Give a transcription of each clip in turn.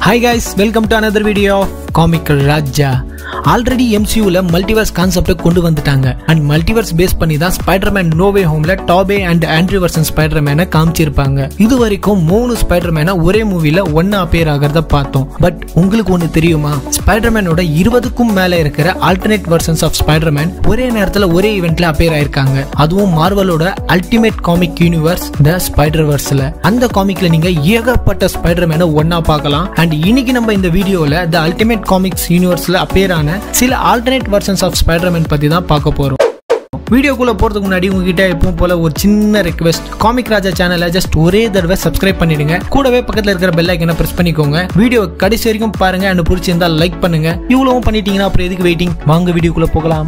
hi guys welcome to another video of comical Raja already எம்சியூல multiverse கான்செப்டை கொண்டு வந்துட்டாங்க அண்ட் மல்டிவர்ஸ் பேஸ் பண்ணி தான் ஸ்பைடர்மேன் நோவே ஹோம்ல டாபே அண்ட் ஆண்ட்ரி வர்சன் ஸ்பைடர்மேனை காமிச்சிருப்பாங்க இது வரைக்கும் மூணு ஸ்பைடர்மேனை ஒரே மூவில ஒன்னா அப்பியர் ஆகிறத பார்த்தோம் பட் உங்களுக்கு ஒன்று தெரியுமா ஸ்பைடர்மேனோட இருபதுக்கும் மேல இருக்கிற ஆல்டர்னேட் வெர்ஷன்ஸ் ஆஃப் ஸ்பைடர்மேன் ஒரே நேரத்தில் ஒரே ஈவெண்ட்ல அப்பியர் ஆயிருக்காங்க அதுவும் மார்வலோட ultimate comic universe the spider வர்ஸ்ல அந்த காமிக்ல நீங்க ஏகப்பட்ட ஸ்பைடர்மேனை ஒன்னா பார்க்கலாம் அண்ட் இன்னைக்கு நம்ம இந்த வீடியோல த அல்டிமேட் காமிக்ஸ் யூனிவர்ஸ்ல அப்பியர் ஆன சில ஆல்டர்னேட் வெர்ஷன்ஸ் ஆஃப் ஸ்பைடர்மேன் பத்தி தான் பார்க்க போறோம் வீடியோக்குள்ள போறதுக்கு முன்னாடி உங்ககிட்ட எப்பவும் போல ஒரு சின்ன ரெக்வெஸ்ட் காமிக் ராஜா சேனலை ஜஸ்ட் ஒரே தடவை சப்ஸ்கிரைப் பண்ணிடுங்க கூடவே பக்கத்துல இருக்கிற பெல் ஐக்கனை பிரஸ் பண்ணிக்கோங்க வீடியோ கடைசி வரைக்கும் பாருங்க அண்ட் பிடிச்சிருந்தா லைக் பண்ணுங்க இவ்வளவும் பண்ணிட்டீங்கன்னா அப்புறம் எதுக்கு வெயிட்டிங் வாங்க வீடியோக்குள்ள போகலாம்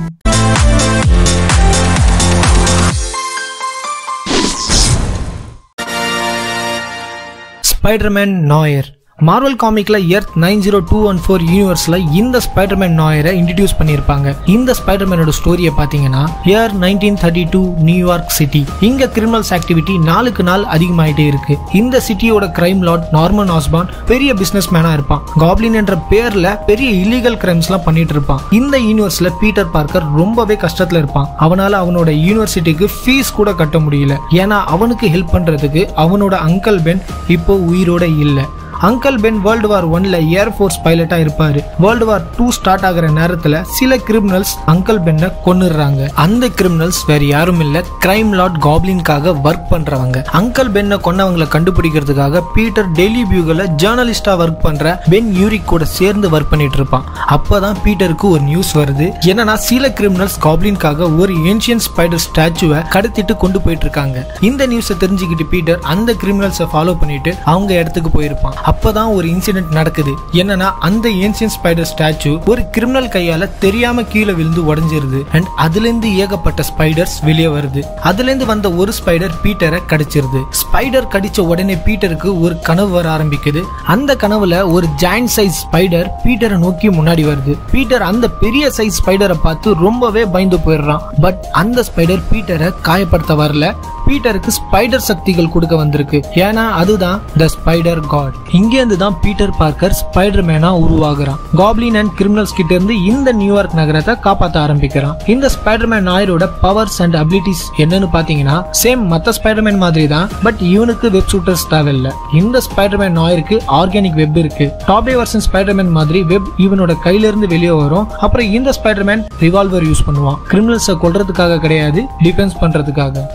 ஸ்பைடர்மேன் நாயர் மார்வல் காமிக்ல Earth nine zero two one four யூனிவர்ஸ்ல இந்த ஸ்பைடர்மேன் நாயரை இன்ட்ரடியூஸ் பண்ணியிருப்பாங்க இந்த ஸ்பைடர்மேனோட ஸ்டோரியை பார்த்தீங்கன்னா year nineteen thirty two New York city இங்க கிரிமினல்ஸ் ஆக்டிவிட்டி நாளுக்கு நாள் அதிகமாயிட்டே இருக்கு இந்த சிட்டியோட கிரைம் லார்ட் நார்மன் ஆஸ்பான் பெரிய பிசினஸ் மேனா இருப்பான் காப்ளின் என்ற பேர்ல பெரிய இல்லீகல் கிரைம்ஸ் எல்லாம் பண்ணிட்டு இருப்பான் இந்த யூனிவர்ஸ்ல பீட்டர் பார்க்கர் ரொம்பவே கஷ்டத்துல இருப்பான் அவனால அவனோட யூனிவர்சிட்டிக்கு ஃபீஸ் கூட கட்ட முடியல ஏன்னா அவனுக்கு ஹெல்ப் பண்றதுக்கு அவனோட அங்கிள் பென் இப்போ உயிரோட இல்லை அங்கிள் பென் வேர்ல்டு வார் ஒன்ல ஏர் ஃபோர்ஸ் பைலட்டா இருப்பாரு வேர்ல்டு வார் டூ ஸ்டார்ட் ஆகிற நேரத்துல சில கிரிமினல்ஸ் அங்கிள் பென்னை கொன்னுடுறாங்க அந்த கிரிமினல்ஸ் வேற யாரும் இல்ல கிரைம் லார்ட் காப்ளின்காக ஒர்க் பண்றவங்க அங்கிள் பென்னை கொன்னவங்களை கண்டுபிடிக்கிறதுக்காக பீட்டர் டெய்லி பியூகல ஜேர்னலிஸ்டா ஒர்க் பண்ற பென் யூரிக் கூட சேர்ந்து ஒர்க் பண்ணிட்டு இருப்பான் அப்பதான் பீட்டருக்கு ஒரு நியூஸ் வருது என்னன்னா சில கிரிமினல்ஸ் காப்ளின்காக ஒரு ஏன்ஷியன் ஸ்பைடர் ஸ்டாச்சுவை கடத்திட்டு கொண்டு போயிட்டு இருக்காங்க இந்த நியூஸை தெரிஞ்சுக்கிட்டு பீட்டர் அந்த கிரிமினல்ஸை ஃபாலோ பண்ணிட்டு அவங்க இடத்துக்கு போயிருப்பான் அப்பதான் ஒரு இன்சிடென்ட் நடக்குது என்னன்னா அந்த ஏன்சியன் ஸ்பைடர் ஸ்டாச்சு ஒரு கிரிமினல் கையால தெரியாம கீழே விழுந்து உடஞ்சிருது அண்ட் அதுல இருந்து ஏகப்பட்ட ஸ்பைடர்ஸ் வெளியே வருது அதுல இருந்து வந்த ஒரு ஸ்பைடர் பீட்டரை கடிச்சிருது ஸ்பைடர் கடிச்ச உடனே பீட்டருக்கு ஒரு கனவு வர ஆரம்பிக்குது அந்த கனவுல ஒரு ஜாயிண்ட் சைஸ் ஸ்பைடர் பீட்டரை நோக்கி முன்னாடி வருது பீட்டர் அந்த பெரிய சைஸ் ஸ்பைடரை பார்த்து ரொம்பவே பயந்து போயிடுறான் பட் அந்த ஸ்பைடர் பீட்டரை காயப்படுத்த வரல பீட்டருக்கு ஸ்பைடர் சக்திகள் கொடுக்க வந்திருக்கு ஏன்னா அதுதான் த ஸ்பைடர் காட் இங்கேருந்து தான் பீட்டர் பார்க்கர் ஸ்பைடர் மேனா உருவாகுறான் காப்ளின் அண்ட் கிரிமினல்ஸ் கிட்ட இருந்து இந்த நியூயார்க் நகரத்தை காப்பாற்ற ஆரம்பிக்கிறான் இந்த ஸ்பைடர்மேன் நாயரோட பவர்ஸ் அண்ட் அபிலிட்டிஸ் என்னன்னு பாத்தீங்கன்னா சேம் மத்த ஸ்பைடர்மேன் மாதிரி தான் பட் இவனுக்கு வெப் ஷூட்டர்ஸ் தேவையில்ல இந்த ஸ்பைடர்மேன் நாயருக்கு ஆர்கானிக் வெப் இருக்கு டாபே வர்சன் ஸ்பைடர்மேன் மாதிரி வெப் இவனோட கையில இருந்து வெளியே வரும் அப்புறம் இந்த ஸ்பைடர்மேன் ரிவால்வர் யூஸ் பண்ணுவான் கிரிமினல்ஸை கொல்றதுக்காக கிடையாது டிஃபென்ஸ் பண்றதுக்காக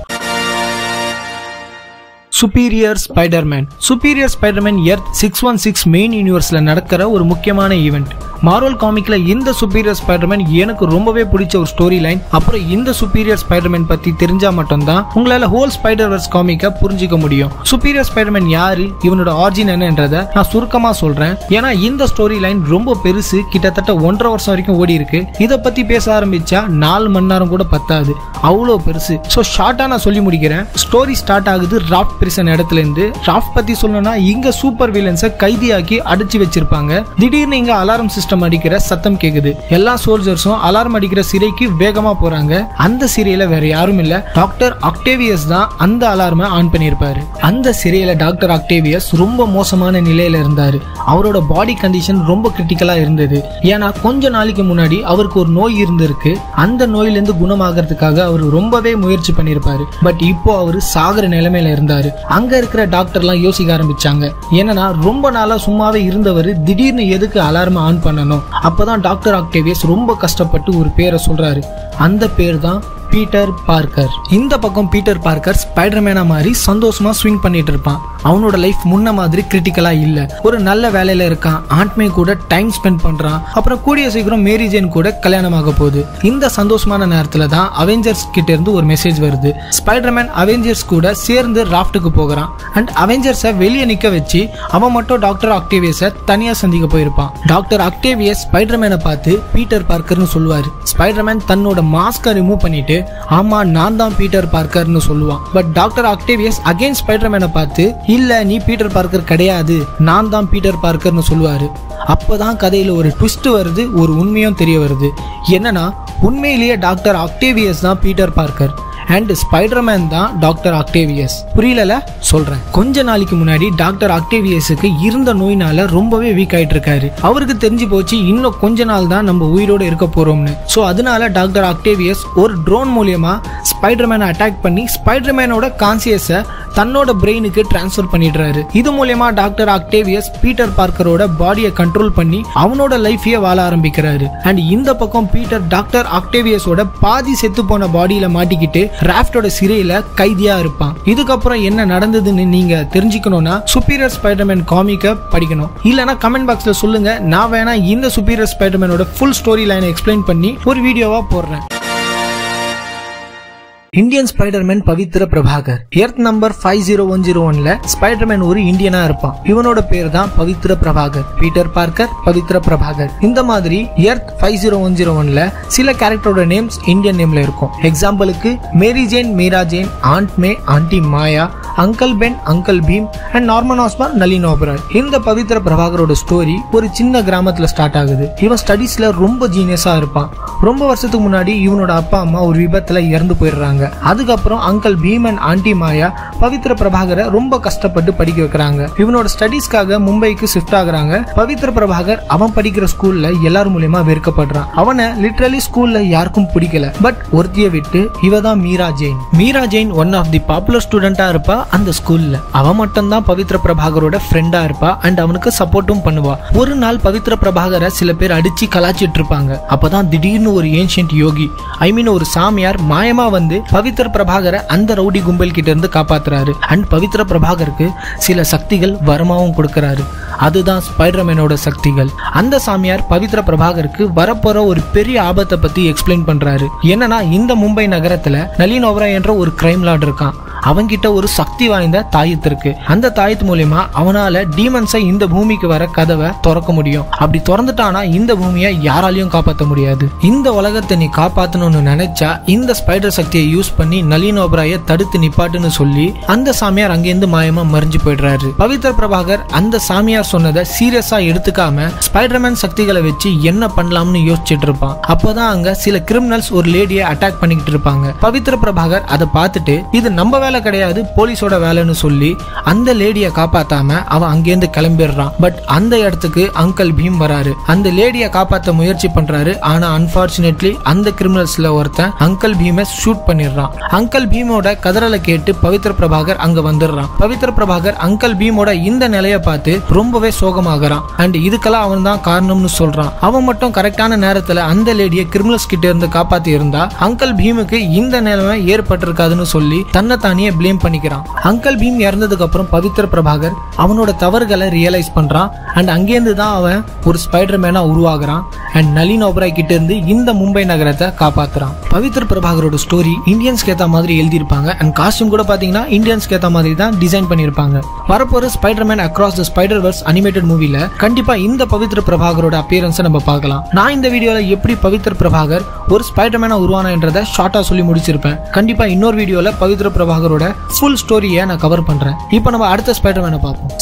superior Spiderman superior Spiderman Earth six one six main யூனிவர்ஸ்ல நடக்கிற ஒரு முக்கியமான ஈவெண்ட் மார்வல் காமிக்ல இந்த சுப்பீரியர் ஸ்பைடர்மேன் எனக்கு ரொம்பவே பிடிச்ச ஒரு ஸ்டோரி லைன் அப்புறம் இந்த சுப்பீரியர் ஸ்பைடர்மேன் பத்தி தெரிஞ்சா மட்டும்தான் உங்களால ஹோல் ஸ்பைடர்வர்ஸ் காமிக்க புரிஞ்சிக்க முடியும் சுப்பீரியர் ஸ்பைடர்மேன் யாரு இவனோட ஆர்ஜின் என்னன்றத நான் சுருக்கமா சொல்றேன் ஏன்னா இந்த ஸ்டோரி லைன் ரொம்ப பெருசு கிட்டத்தட்ட ஒன்றரை வருஷம் வரைக்கும் ஓடி இருக்கு இதை பத்தி பேச ஆரம்பிச்சா நாலு மணி நேரம் கூட பத்தாது அவ்வளோ பெருசு ஸோ ஷார்ட்டா நான் சொல்லி முடிக்கிறேன் ஸ்டோரி ஸ்டார்ட் ஆகுது ராஃப்ட் பிரிசன் இடத்துல இருந்து ராஃப்ட் பத்தி சொல்லணும்னா இங்க சூப்பர் வில்லன்ஸை கைதியாக்கி அடிச்சு வச்சிருப்பாங்க திடீர்னு இங்க அலாரம் சிஸ்டம் அடிக்கிற சத்தம் கேக்குது எல்லா சோல்ஜர்ஸும் அலாரம் அடிக்கிற சிறைக்கு வேகமா போறாங்க அந்த சிறையில வேற யாரும் இல்ல டாக்டர் ஆக்டேவியஸ் தான் அந்த அலார்மை ஆன் பண்ணியிருப்பாரு அந்த சிறையில டாக்டர் ஆக்டேவியஸ் ரொம்ப மோசமான நிலையில இருந்தாரு அவரோட பாடி கண்டிஷன் ரொம்ப கிரிட்டிக்கலா இருந்தது ஏன்னா கொஞ்ச நாளைக்கு முன்னாடி அவருக்கு ஒரு நோய் இருந்திருக்கு அந்த நோயிலிருந்து குணமாகறதுக்காக அவர் ரொம்பவே முயற்சி பண்ணியிருப்பாரு பட் இப்போ அவர் சாகர நிலைமையில இருந்தாரு அங்க இருக்கிற டாக்டர்லாம் யோசிக்க ஆரம்பிச்சாங்க என்னன்னா ரொம்ப நாளா சும்மாவே இருந்தவர் திடீர்னு எதுக்கு அலாரம் ஆன் பண்ணணும் அப்பதான் டாக்டர் ஆக்டேவியஸ் ரொம்ப கஷ்டப்பட்டு ஒரு பேரை சொல்றாரு அந்த பேர் தான் பீட்டர் பார்க்கர் இந்த பக்கம் பீட்டர் பார்க்கர் ஸ்பைடர்மேனா மாதிரி சந்தோஷமா ஸ்விங் பண்ணிட்டு இருப்பான் அவனோட லைஃப் முன்ன மாதிரி கிரிட்டிக்கலா இல்ல ஒரு நல்ல வேலையில இருக்கான் ஆண்ட்மே கூட டைம் ஸ்பெண்ட் பண்றான் அப்புறம் கூடிய சீக்கிரம் மேரி ஜேன் கூட கல்யாணம் ஆக போகுது இந்த சந்தோஷமான நேரத்துல தான் அவெஞ்சர்ஸ் கிட்ட இருந்து ஒரு மெசேஜ் வருது ஸ்பைடர்மேன் அவெஞ்சர்ஸ் கூட சேர்ந்து ராஃப்ட்டுக்கு போகிறான் அண்ட் அவெஞ்சர்ஸை வெளியே நிக்க வச்சு அவன் மட்டும் டாக்டர் ஆக்டேவியஸை தனியா சந்திக்க போயிருப்பான் டாக்டர் ஆக்டேவியஸ் ஸ்பைடர்மேனை பார்த்து பீட்டர் பார்க்கர்னு சொல்லுவாரு ஸ்பைடர்மேன் தன்னோட மாஸ்கை ரிமூவ் பண்ணிட்டு ஆமா நான் தான் பீட்டர் பார்க்கர்னு சொல்லுவான் பட் டாக்டர் ஆக்டேவியஸ் அகைன் ஸ்பைடர்மேனை பார்த்து இல்ல நீ பீட்டர் பார்க்கர் கிடையாது நான் தான் பீட்டர் பார்க்கர்னு சொல்லுவாரு அப்பதான் கதையில ஒரு ட்விஸ்ட் வருது ஒரு உண்மையும் தெரிய வருது என்னன்னா உண்மையிலேயே டாக்டர் ஆக்டேவியஸ் தான் பீட்டர் பார்க்கர் அண்ட் ஸ்பைடர்மேன் தான் டாக்டர் ஆக்டேவியஸ் புரியல சொல்றேன் கொஞ்ச நாளைக்கு முன்னாடி டாக்டர் ஆக்டேவியஸுக்கு இருந்த நோயினால ரொம்பவே வீக் ஆயிட்டு இருக்காரு அவருக்கு தெரிஞ்சு போச்சு இன்னும் கொஞ்ச நாள் தான் நம்ம உயிரோட இருக்க போறோம்னு ஸோ அதனால டாக்டர் ஆக்டேவியஸ் ஒரு ட்ரோன் மூலியமா ஸ்பைடர்மேனை அட்டாக் பண்ணி ஸ்பைடர்மேனோட கான்சியஸை தன்னோட பிரெயினுக்கு டிரான்ஸ்ஃபர் பண்ணிடுறாரு இது மூலியமா டாக்டர் ஆக்டேவியஸ் பீட்டர் பார்க்கரோட பாடியை கண்ட்ரோல் பண்ணி அவனோட லைஃபையே வாழ ஆரம்பிக்கிறாரு அண்ட் இந்த பக்கம் பீட்டர் டாக்டர் ஆக்டேவியஸோட பாதி செத்து போன பாடியில மாட்டிக்கிட்டு ராஃப்டோட சிறையில கைதியா இருப்பான் இதுக்கப்புறம் என்ன நடந்ததுன்னு நீங்க தெரிஞ்சுக்கணும்னா சுப்பீரியர் ஸ்பைடர்மேன் காமிக்க படிக்கணும் இல்லனா கமெண்ட் பாக்ஸ்ல சொல்லுங்க நான் வேணா இந்த சுப்பீரியர் ஸ்பைடர்மேனோட ஃபுல் ஸ்டோரி லைனை எக்ஸ்பிளைன் பண்ணி ஒரு வீடியோவா போடுறேன் Indian Spiderman Pavitr Prabhakar Earth number five zero one zero ஒன்ல ஸ்பைடர்மேன் ஒரு இந்தியனா இருப்பான் இவனோட பேர் தான் பவித்ர பிரபாகர் பீட்டர் பார்க்கர் பவித்ர பிரபாகர் இந்த மாதிரி Earth five zero one zero ஒன்ல சில கேரக்டரோட நேம்ஸ் இந்தியன் நேம்ல இருக்கும் எக்ஸாம்பிளுக்கு Mary Jane Meera Jain aunt May aunty Maya uncle Ben uncle Bhim and Norman Osborn Nalin Oberoi இந்த பவித்ர பிரபாகரோட ஸ்டோரி ஒரு சின்ன கிராமத்துல ஸ்டார்ட் ஆகுது இவன் ஸ்டடீஸ்ல ரொம்ப ஜீனியஸா இருப்பான் ரொம்ப வருஷத்துக்கு முன்னாடி இவனோட அப்பா அம்மா ஒரு விபத்துல இறந்து போயிடுறாங்க அதுக்கப்புறம் uncle Bhim and aunty Maya Pavitr பிரபாகரை ரொம்ப கஷ்டப்பட்டு படிக்க வைக்கிறாங்க இவனோட ஸ்டடீஸ்க்காக மும்பைக்கு ஷிஃப்ட் ஆகுறாங்க பவித்ர பிரபாகர் அவன் படிக்கிற ஸ்கூல்ல எல்லார் மூலியமா வெறுக்கப்படுறான் அவனை லிட்ரலி ஸ்கூல்ல யாருக்கும் பிடிக்கல பட் ஒருத்திய விட்டு இவ தான் Meera Jain Meera Jain one of the popular ஸ்டூடெண்டா இருப்பா அந்த ஸ்கூல்ல அவன் மட்டும் தான் பவித்ர பிரபாகரோட ஃப்ரெண்டா இருப்பா அண்ட் அவனுக்கு சப்போர்ட்டும் பண்ணுவா ஒரு நாள் பவித்ர பிரபாகரை சில பேர் அடிச்சு கலாச்சிட்டு இருப்பாங்க அப்பதான் திடீர்னு ஒரு ஏன்ஷியன்ட் யோகி ஐ மீன் ஒரு சாமியார் மாயமா வந்து பவித்ர பிரபாகரை அந்த ரவுடி கும்பல் கிட்ட இருந்து காப்பாத்துறாரு அண்ட் பவித்ர பிரபாகருக்கு சில சக்திகள் வரமாவும் கொடுக்கறாரு அதுதான் ஸ்பைடர்மேனோட சக்திகள் அந்த சாமியார் பவித்ர பிரபாகருக்கு வரப்போற ஒரு பெரிய ஆபத்தை பத்தி எக்ஸ்பிளைன் பண்றாரு என்னன்னா இந்த மும்பை நகரத்துல நளின் ஓவரா என்ற ஒரு கிரைம் லார்ட் இருக்கான் அவன்கிட்ட ஒரு சக்தி வாய்ந்த தாயத்து இருக்கு அந்த தாயத்து மூலியமா அவனால டீமன்ஸை இந்த பூமிக்கு வர கதவை திறக்க முடியும் அப்படி திறந்துட்டானா இந்த பூமியை யாராலையும் காப்பாற்ற முடியாது இந்த உலகத்தை நீ காப்பாத்தணும்னு நினைச்சா இந்த ஸ்பைடர் சக்தியை யூஸ் பண்ணி நளின் ஓபராய தடுத்து நிப்பாட்டுன்னு சொல்லி அந்த சாமியார் அங்கேருந்து மாயமா மறைஞ்சு போயிடுறாரு பவித்ர பிரபாகர் அந்த சாமியார் சொன்னதை சீரியஸா எடுத்துக்காம ஸ்பைடர்மேன் சக்திகளை வச்சு என்ன பண்ணலாம்னு யோசிச்சுட்டு இருப்பான் அப்பதான் அங்க சில கிரிமினல்ஸ் ஒரு லேடியை அட்டாக் பண்ணிக்கிட்டு இருப்பாங்க பவித்ர பிரபாகர் அதை பார்த்துட்டு இது நம்ம வேலை கிடையாது போலீஸோட வேலைன்னு சொல்லி அந்த லேடியை காப்பாத்தாம அவன் அங்கேருந்து கிளம்பிடுறான் பட் அந்த இடத்துக்கு அங்கிள் பீம் வராரு அந்த லேடியை காப்பாத்த முயற்சி பண்றாரு ஆனா அன்பார்ச்சுனேட்லி அந்த கிரிமினல்ஸ்ல ஒருத்தன் அங்கிள் பீமை ஷூட் பண்ணிடுறான் அங்கிள் பீமோட கதறலை கேட்டு பவித்ர பிரபாகர் அங்க வந்துடுறான் பவித்ர பிரபாகர் அங்கிள் பீமோட இந்த நிலைய பார்த்து ரொம்பவே சோகமாகறான் அண்ட் இதுக்கெல்லாம் அவன் தான் காரணம்னு சொல்றான் அவன் மட்டும் கரெக்டான நேரத்துல அந்த லேடியை கிரிமினல்ஸ் கிட்ட இருந்து காப்பாத்தி இருந்தா அங்கிள் பீமுக்கு இந்த நிலைமை ஏற்பட்டிருக்காதுன்னு சொல்லி தன்னை தானே ப்ளேம் பண்ணிக்கிறான் அங்கிள் பீம் இறந்ததுக்கு அப்புறம் பவித்ர பிரபாகர் அவனோட தவறுகளை ரியலைஸ் பண்றான் அண்ட் அங்கேருந்து தான் அவன் ஒரு ஸ்பைடர் மேனா உருவாகுறான் அண்ட் நளின் ஓபராய் கிட்ட இருந்து இந்த மும்பை நகரத்தை காப்பாத்துறான் பவித்ர பிரபாகரோட ஸ்டோரி இந்தியன்ஸ்க்கு ஏத்த மாதிரி எழுதியிருப்பாங்க அண்ட் காஸ்டியூம் கூட பாத்தீங்கன்னா இந்தியன்ஸ்க்கு ஏத்த மாதிரி தான் டிசைன் பண்ணியிருப்பாங்க வரப்போற Spiderman across the spider verse animated மூவில கண்டிப்பா இந்த பவித்ர பிரபாகரோட அப்பியரன்ஸை நம்ம பார்க்கலாம் நான் இந்த வீடியோல எப்படி பவித்ர பிரபாகர் ஒரு ஸ்பைடர் மேனா உருவானன்றதை ஷார்ட்டா சொல்லி முடிச்சிருப்பேன் கண்டிப்பா இன்னொரு வீடியோல பவித்ர பிரபாகரோட ஃபுல் ஸ்டோரியை நான் கவர் பண்றேன் இப்போ நம்ம அடுத்த ஸ்பைடர் மேனை பார்ப்போம்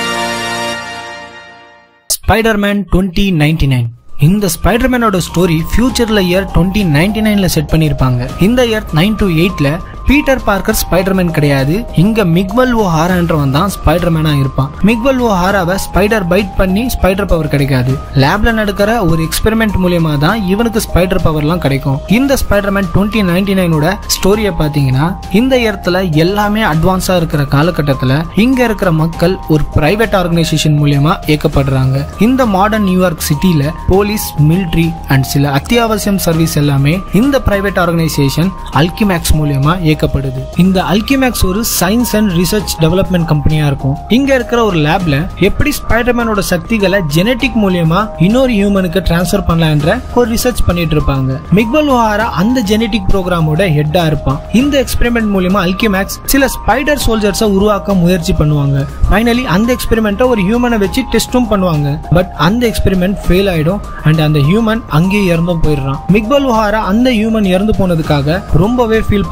ஸ்பைடர்மேன் டுவெண்ட்டி நைன்டி நைன் இந்த ஸ்பைடர்மேனோட ஸ்டோரி ஃபியூச்சர்ல இயர் டுவெண்ட்டி நைன்டி நைன்ல செட் பண்ணியிருப்பாங்க இந்த இயர் நைன் டு எயிட்ல பீட்டர் பார்க்கர் ஸ்பைடர்மேன் கிடையாது இங்க மிக்வல் ஓ ஹாரான்றவன் தான் ஸ்பைடர்மேனா இருப்பான் மிக்வல் ஓ ஹாராவை ஸ்பைடர் பைட் பண்ணி ஸ்பைடர் பவர் கிடைக்காது லேப்ல நடக்கிற ஒரு எக்ஸ்பெரிமெண்ட் மூலியமா தான் இவனுக்கு ஸ்பைடர் பவர்லாம் கிடைக்கும் இந்த ஸ்பைடர்மேன் டுவெண்ட்டி நைன்டி நைனோட ஸ்டோரியை பார்த்தீங்கன்னா இந்த இடத்துல எல்லாமே அட்வான்ஸா இருக்கிற காலகட்டத்தில் இங்க இருக்கிற மக்கள் ஒரு பிரைவேட் ஆர்கனைசேஷன் மூலியமா இயக்கப்படுறாங்க இந்த மாடர்ன் நியூயார்க் சிட்டில போலீஸ் மிலிட்ரி அண்ட் சில அத்தியாவசியம் சர்வீஸ் எல்லாமே இந்த பிரைவேட் ஆர்கனைசேஷன் அல்கிமேக்ஸ் மூலியமா இயக்கப்படுது இந்த அல்கிமேக்ஸ் ஒரு சயின்ஸ் அண்ட் ரிசர்ச் டெவலப்மெண்ட் கம்பெனியா இருக்கும் இங்க இருக்கிற ஒரு லேப்ல எப்படி ஸ்பைடர்மேனோட சக்திகளை ஜெனட்டிக் மூலியமா இன்னொரு ஹியூமனுக்கு டிரான்ஸ்ஃபர் பண்ணலான்ற ஒரு ரிசர்ச் பண்ணிட்டு இருப்பாங்க மிக்வல் ஓஹாரா அந்த ஜெனட்டிக் ப்ரோக்ராமோட ஹெட்டா இருப்பான் இந்த எக்ஸ்பெரிமெண்ட் மூலியமா அல்கிமேக்ஸ் சில ஸ்பைடர் சோல்ஜர்ஸை உருவாக்க முயற்சி பண்ணுவாங்க ஃபைனலி அந்த எக்ஸ்பெரிமெண்ட்டை ஒரு ஹியூமனை வச்சு டெஸ்டும் பண்ணுவாங்க பட் அந்த எக்ஸ்பெரிமெண்ட் ஃபெயில் ஆயிடும் அண்ட் அந்த ஹியூமன் அங்கேயே இறந்தும் போயிடுறான் மிக்வல் ஓஹாரா அந்த ஹியூமன் இறந்து போனதுக்காக ரொம்பவே ஃபீல் பண்றான்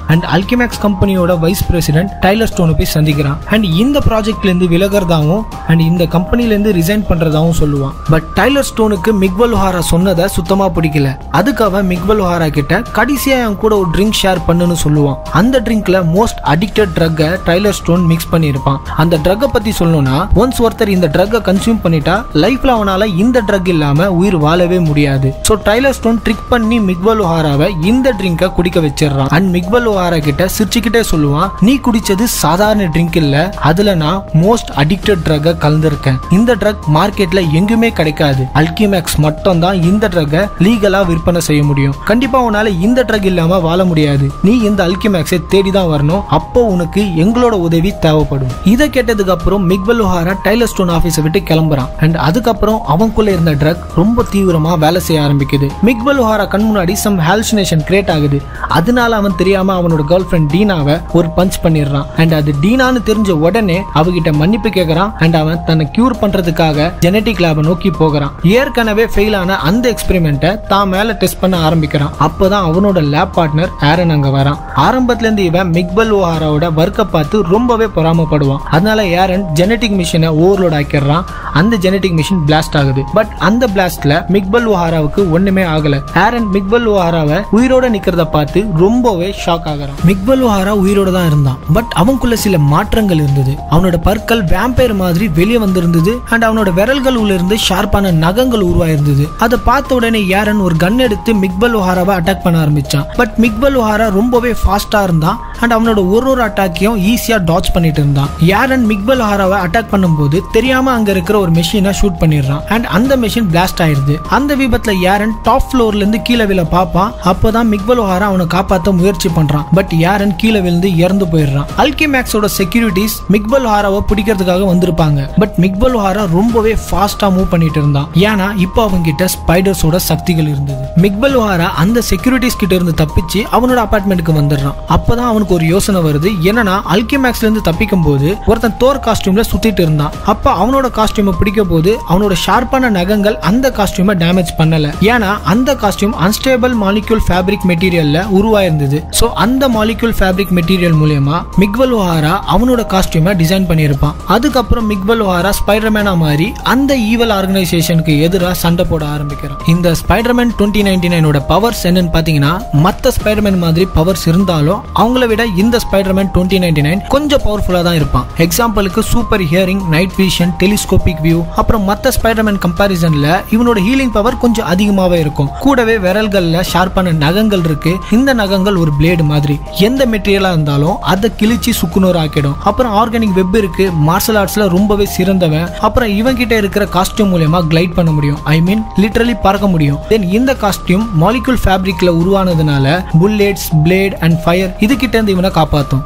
அண்ட் அல்கிமேக்ஸ் கம்பெனியோட வைஸ் பிரசிடென்ட் டைலர் ஸ்டோனை போய் சந்திக்கிறான் அண்ட் இந்த ப்ராஜெக்ட்ல இருந்து விலகிறதாவும் அண்ட் இந்த கம்பெனில இருந்து ரிசைன் பண்றதாவும் சொல்லுவான் பட் டைலர் ஸ்டோனுக்கு மிக்வல் ஹாரா சொன்னதை சுத்தமா பிடிக்கல அதுக்கு அவன் மிக்வல் ஹாரா கிட்ட கடைசியா என் கூட ஒரு ட்ரிங்க் ஷேர் பண்ணுன்னு சொல்லுவான் அந்த ட்ரிங்க்ல மோஸ்ட் அடிக்டட் ட்ரக்கை டைலர் ஸ்டோன் மிக்ஸ் பண்ணியிருப்பான் அந்த ட்ரக்கை பத்தி சொல்லணும்னா ஒன்ஸ் ஒருத்தர் இந்த ட்ரக்கை கன்சியூம் பண்ணிட்டா லைஃப்ல அவனால இந்த ட்ரக் இல்லாம உயிர் வாழவே முடியாது சோ டைலர் ஸ்டோன் ட்ரிக் பண்ணி மிக்வல் ஹாராவை இந்த ட்ரிங்கை குடிக்க வச்சிடறான் அண்ட் மிக்வல் ஹாரா கிட்ட சிரிச்சுக்கிட்டே சொல்லுவான் நீ குடிச்சது சாதாரண ட்ரிங்க் இல்ல அதுல நான் மோஸ்ட் அடிக்டட் ட்ரக்கை கலந்துருக்கேன் இந்த ட்ரக் மார்க்கெட்ல எங்குமே கிடைக்காது அல்கிமேக்ஸ் மட்டும் தான் இந்த ட்ரக்கை லீகலா விற்பனை செய்ய முடியும் கண்டிப்பா உன்னால இந்த ட்ரக் இல்லாம வாழ முடியாது நீ இந்த அல்கிமேக்ஸை தேடி தான் வரணும் அப்போ உனக்கு எங்களோட உதவி தேவைப்படும் இதை கேட்டதுக்கு அப்புறம் மிக்வல் ஹாரா டைலர் ஸ்டோன் ஆபீஸை விட்டு கிளம்புறான் அண்ட் அதுக்கப்புறம் அவனுக்குள்ள இருந்த ட்ரக் ரொம்ப தீவிரமா வேலை செய்ய ஆரம்பிக்குது மிக்வல் ஹாரா கண் முன்னாடி சம் ஹாலுசினேஷன் கிரியேட் ஆகுது அதனால அவன் தெரியாம அவனோட கேர்ள் ஃபிரெண்ட் டீனாவை ஒரு பஞ்ச் பண்ணிடுறான் அண்ட் அது டீனான்னு தெரிஞ்ச உடனே அவகிட்ட மன்னிப்பு கேட்கறான் அண்ட் அவன் தன்னை கியூர் பண்றதுக்காக ஜெனட்டிக் லேபை நோக்கி போகிறான் ஏற்கனவே ஃபெயில் ஆன அந்த எக்ஸ்பெரிமெண்ட்டை தான் மேல டெஸ்ட் பண்ண ஆரம்பிக்கிறான் அப்பதான் அவனோட லேப் பார்ட்னர் ஆரன் அங்க வரான் ஆரம்பத்துல இருந்து இவன் மிக்பல் ஓஹாராவோட ஒர்க்கை பார்த்து ரொம்பவே பொறாமப்படுவான் அதனால ஏரன் ஜெனட்டிக் மிஷினை ஓவர்லோட் ஆக்கிடுறான் அந்த ஜெனட்டிக் மிஷின் பிளாஸ்ட் ஆகுது பட் அந்த பிளாஸ்ட்ல மிக்பல் ஓஹாராவுக்கு ஒண்ணுமே ஆகல ஆரன் மிக்பல் ஓஹாராவை உயிரோட நிக்கிறத பார்த்து ரொம்பவே ஷாக் ஆகுறான் மிக்பல் ஓஹாரா உயிரோட தான் இருந்தான் பட் அவனுக்குள்ள சில மாற்றங்கள் இருந்தது அவனோட பற்கள் வேம்பயர் மாதிரி வெளியே வந்திருந்தது அண்ட் அவனோட விரல்கள் உள்ள இருந்து ஷார்ப்பான நகங்கள் உருவாயிருந்தது அதை பார்த்த உடனே யாரன் ஒரு கன் எடுத்து மிக்பல் ஓஹாராவை அட்டாக் பண்ண ஆரம்பிச்சான் பட் மிக்பல் ஓஹாரா ரொம்பவே ஃபாஸ்டா இருந்தான் அண்ட் அவனோட ஒரு ஒரு அட்டாக்கையும் ஈஸியா டாச் பண்ணிட்டு இருந்தான் யாரன் மிக்பல் ஓஹாராவை அட்டாக் பண்ணும்போது தெரியாம அங்க இருக்கிற ஒரு மெஷினை ஷூட் பண்ணிடுறான் அண்ட் அந்த மெஷின் பிளாஸ்ட் ஆயிருது அந்த விபத்துல யாரன் டாப் ஃப்ளோர்ல இருந்து கீழே விழ பாப்பான் அப்பதான் மிக்பல் ஓஹாரா அவனை காப்பாத்த முயற்சி பண்றான் பட் யாரன் கீழே விழுந்து இறந்து போயிடுறான் அல்கிமேக்ஸோட செக்யூரிட்டிஸ் மிக்பல் ஓஹாராவை பிடிக்கிறதுக்காக வந்திருப்பாங்க பட் மிக்பல் ஓஹாரா ரொம்பவே ஃபாஸ்டா மூவ் பண்ணிட்டு இருந்தான் ஏன்னா இப்போ அவங்க கிட்ட ஸ்பைடர்ஸோட சக்திகள் இருந்தது மிக்பல் ஓஹாரா அந்த செக்யூரிட்டிஸ் கிட்ட இருந்து தப்பிச்சு அவனோட அபார்ட்மெண்ட்டுக்கு வந்துடுறான் அப்பதான் அவனுக்கு ஒரு யோசனை வருது என்னன்னா அல்கிமேக்ஸ்ல இருந்து தப்பிக்கும் போது ஒருத்தன் தோர் காஸ்டியூம்ல சுத்திட்டு இருந்தான் அப்ப அவனோட காஸ்டியூமை பிடிக்க போது அவனோட ஷார்ப்பான நகங்கள் அந்த காஸ்டியூமை டேமேஜ் பண்ணல ஏன்னா அந்த காஸ்டியூம் அன்ஸ்டேபிள் மாலிக்யூல் ஃபேப்ரிக் மெட்டீரியல்ல உருவாயிருந்தது சோ அந்த மாலிக்யூல் ஃபேப்ரிக் மெட்டீரியல் மூலியமா மிக்வல் ஓஹாரா அவனோட காஸ்டியூமை டிசைன் பண்ணியிருப்பான் அதுக்கப்புறம் மிக்வல் ஓஹாரா ஸ்பைடர்மேனா மாறி அந்த ஈவல் ஆர்கனைசேஷனுக்கு எதிராக சண்டை போட ஆரம்பிக்கிறான் இந்த ஸ்பைடர்மேன் டுவெண்ட்டி நைன்டி நைனோட பவர்ஸ் என்னன்னு பாத்தீங்கன்னா மத்த ஸ்பைடர்மேன் மாதிரி பவர்ஸ் இருந்தாலும் அவங்கள விட இந்த ஸ்பைடர்மேன் டுவெண்ட்டி நைன்டி நைன் கொஞ்சம் பவர்ஃபுல்லா தான் இருப்பான் எக்ஸாம்பிளுக்கு super hearing night vision telescopic view அப்புறம் மத்த ஸ்பைடர்மேன் கம்பாரிசன்ல இவனோட ஹீலிங் பவர் கொஞ்சம் அதிகமாவே இருக்கும் கூடவே விரல்கள்ல ஷார்ப்பான நகங்கள் இருக்கு இந்த நகங்கள் ஒரு பிளேடு மாதிரி எந்த மெட்டீரியலா இருந்தாலும் அதை கிழிச்சு சுக்குநூறு ஆக்கிடும் அப்புறம் ஆர்கானிக் வெப் இருக்கு மார்ஷல் ஆர்ட்ஸ்ல ரொம்பவே சிறந்தவன் அப்புறம் இவன் கிட்ட இருக்கிற காஸ்டியூம் மூலயமா கிளைட் பண்ண முடியும் ஐ மீன் லிட்டரலி பறக்க முடியும் தென் இந்த காஸ்டியூம் மாலிகுல் ஃபேப்ரிக்ல உருவானதுனால புல்லெட்ஸ் பிளேட் அண்ட் ஃபயர் இது கிட்ட இருந்து இவனை காப்பாத்தும்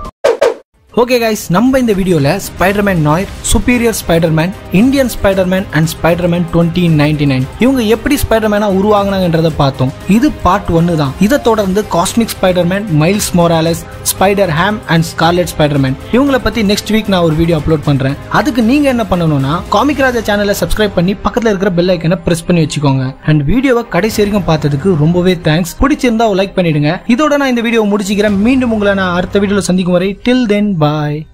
ஓகே கைஸ் நம்ம இந்த வீடியோல Spiderman Nair superior Spiderman Indian Spiderman and Spiderman twenty ninety nine இவங்க எப்படி ஸ்பைடர்மேனா உருவாங்கினாங்கன்றத பார்த்தோம் இது பார்ட் ஒன்னு தான் இதை தொடர்ந்து cosmic spiderman Miles Morales spider ham and scarlet spiderman இவங்கள பத்தி நெக்ஸ்ட் வீக் நான் ஒரு வீடியோ அப்லோட் பண்றேன் அதுக்கு நீங்க என்ன பண்ணணும்னா காமிக் ராஜா சேனலை சப்ஸ்கிரைப் பண்ணி பக்கத்துல இருக்கிற பெல் ஐக்கனை பிரஸ் பண்ணி வச்சுக்கோங்க அண்ட் வீடியோவை கடைசி வரைக்கும் பார்த்ததுக்கு ரொம்பவே தேங்க்ஸ் பிடிச்சிருந்தா லைக் பண்ணிடுங்க இதோட நான் இந்த வீடியோ முடிச்சுக்கிறேன் மீண்டும் உங்களை நான் அடுத்த வீடியோல சந்திக்கும் வரை டில் தென் பாய்